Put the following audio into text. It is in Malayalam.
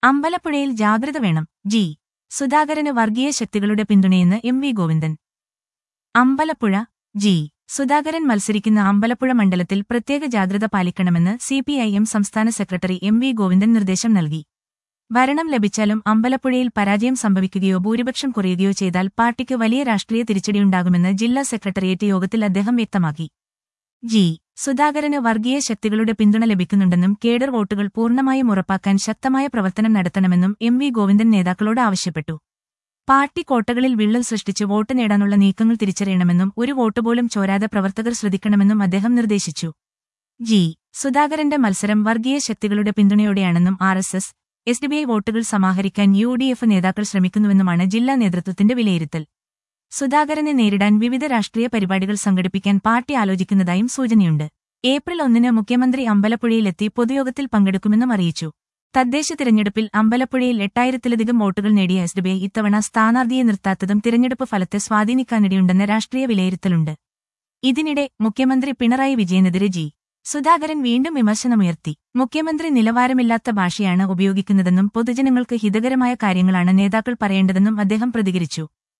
അമ്പലപ്പുഴയിൽ ജാഗ്രത വേണം ജി സുധാകരന് വർഗീയ ശക്തികളുടെ പിന്തുണയെന്ന് M V Govindan Ambalappuzha G Sudhakaran മത്സരിക്കുന്ന അമ്പലപ്പുഴ മണ്ഡലത്തിൽ പ്രത്യേക ജാഗ്രത പാലിക്കണമെന്ന് സിപിഐഎം സംസ്ഥാന സെക്രട്ടറി എം വി ഗോവിന്ദൻ നിർദ്ദേശം നൽകി ഭരണം ലഭിച്ചാലും അമ്പലപ്പുഴയിൽ പരാജയം സംഭവിക്കുകയോ ഭൂരിപക്ഷം കുറയുകയോ ചെയ്താൽ പാർട്ടിക്ക് വലിയ രാഷ്ട്രീയ തിരിച്ചടിയുണ്ടാകുമെന്ന് ജില്ലാ സെക്രട്ടേറിയറ്റ് യോഗത്തിൽ അദ്ദേഹം വ്യക്തമാക്കി ജി സുധാകരന് വർഗീയ ശക്തികളുടെ പിന്തുണ ലഭിക്കുന്നുണ്ടെന്നും കേഡർ വോട്ടുകൾ പൂർണ്ണമായും ഉറപ്പാക്കാൻ ശക്തമായ പ്രവർത്തനം നടത്തണമെന്നും എം വി ഗോവിന്ദൻ നേതാക്കളോട് ആവശ്യപ്പെട്ടു പാർട്ടി കോട്ടകളിൽ വിള്ളൽ സൃഷ്ടിച്ച് വോട്ട് നേടാനുള്ള നീക്കങ്ങൾ തിരിച്ചറിയണമെന്നും ഒരു വോട്ട് പോലും ചോരാതെ പ്രവർത്തകർ ശ്രദ്ധിക്കണമെന്നും അദ്ദേഹം നിർദ്ദേശിച്ചു ജി സുധാകരന്റെ മത്സരം വർഗീയ ശക്തികളുടെ പിന്തുണയോടെയാണെന്നും R S S S D B I വോട്ടുകൾ സമാഹരിക്കാൻ യു ഡി എഫ് നേതാക്കൾ ശ്രമിക്കുന്നുവെന്നുമാണ് ജില്ലാ നേതൃത്വത്തിന്റെ വിലയിരുത്തൽ സുധാകരനെ നേരിടാൻ വിവിധ രാഷ്ട്രീയ പരിപാടികൾ സംഘടിപ്പിക്കാൻ പാർട്ടി ആലോചിക്കുന്നതായും സൂചനയുണ്ട് ഏപ്രിൽ ഒന്നിന് മുഖ്യമന്ത്രി അമ്പലപ്പുഴയിലെത്തി പൊതുയോഗത്തിൽ പങ്കെടുക്കുമെന്നും അറിയിച്ചു തദ്ദേശ തിരഞ്ഞെടുപ്പിൽ അമ്പലപ്പുഴയിൽ എട്ടായിരത്തിലധികം വോട്ടുകൾ നേടിയ എസ് ഡി ബി ഐ ഇത്തവണ സ്ഥാനാർത്ഥിയെ നിർത്താത്തതും തിരഞ്ഞെടുപ്പ് ഫലത്തെ സ്വാധീനിക്കാനിടയുണ്ടെന്ന രാഷ്ട്രീയ വിലയിരുത്തലുണ്ട് ഇതിനിടെ മുഖ്യമന്ത്രി പിണറായി വിജയനെതിരെ ജി സുധാകരൻ വീണ്ടും വിമർശനമുയർത്തി മുഖ്യമന്ത്രി നിലവാരമില്ലാത്ത ഭാഷയാണ് ഉപയോഗിക്കുന്നതെന്നും പൊതുജനങ്ങൾക്ക് ഹിതകരമായ കാര്യങ്ങളാണ് നേതാക്കൾ പറയേണ്ടതെന്നും അദ്ദേഹം പ്രതികരിച്ചു